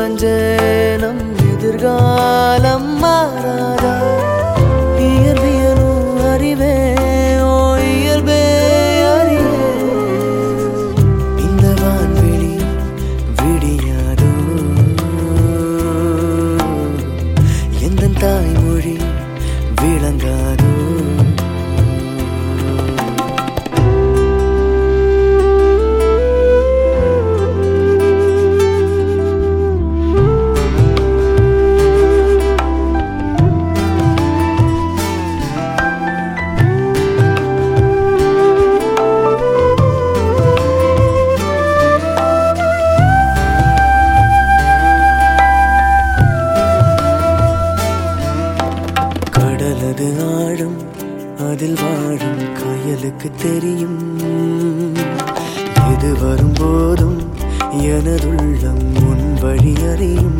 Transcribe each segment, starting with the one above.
தொலைஞ்சே நம் எதிர்காலம் மாறாதா இயற்பியலும் அறிவே ஓ இயல்பே அறிவே இந்த வான்வெளி விடியாதோ எந்த தாய்மொழி விளங்காதோ கடலது ஆழம் அதில் வாழும் கயலுக்கு தெரியும் எது வரும்போதும் எனதுள்ளம் முன் வழி அறியும்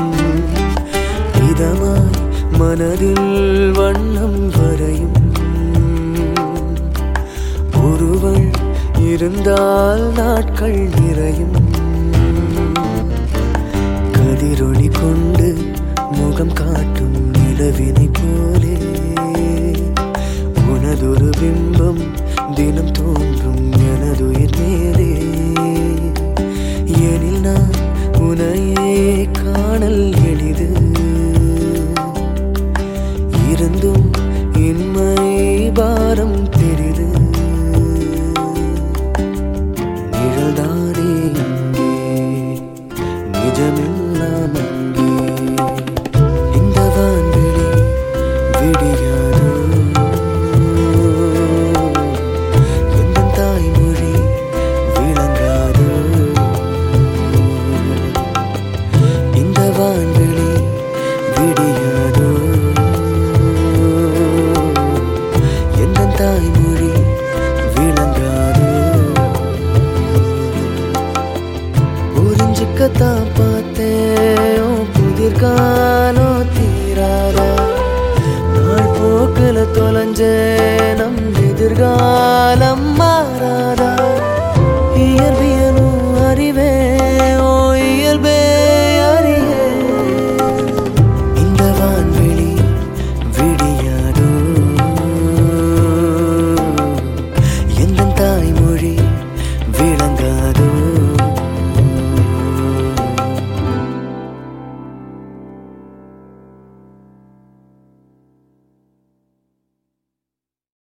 இதமாய் மனதில் வண்ணம் வரையும் ஒருவள் இருந்தால் நாட்கள் நிறையும் கதிரொளி கொண்டு முகம் காட்டும் நிலவினை போலே உனதொரு பிம்பம் தினம் தோன்றும் எனதுயிர் மேலே எனில் நான் உனையே காணல் எளிது இருந்தும் இன்மை பாரம் பெரிது நிழல்தானே இங்கே நிஜமெல்லாம் அங்கே இந்த வான்வெளி விடியாதோ எந்த தாய்மொழி விளங்காதோ இந்த வான்வெளி விடியாதோ எந்த தாய்மொழி விளங்காதோ புரிஞ்சுக்கத்தான் பார்த்தேன் உன் புதிர்காலோ தீராதா நாள் போக்குல தொலைஞ்சே நம் எதிர்காலம்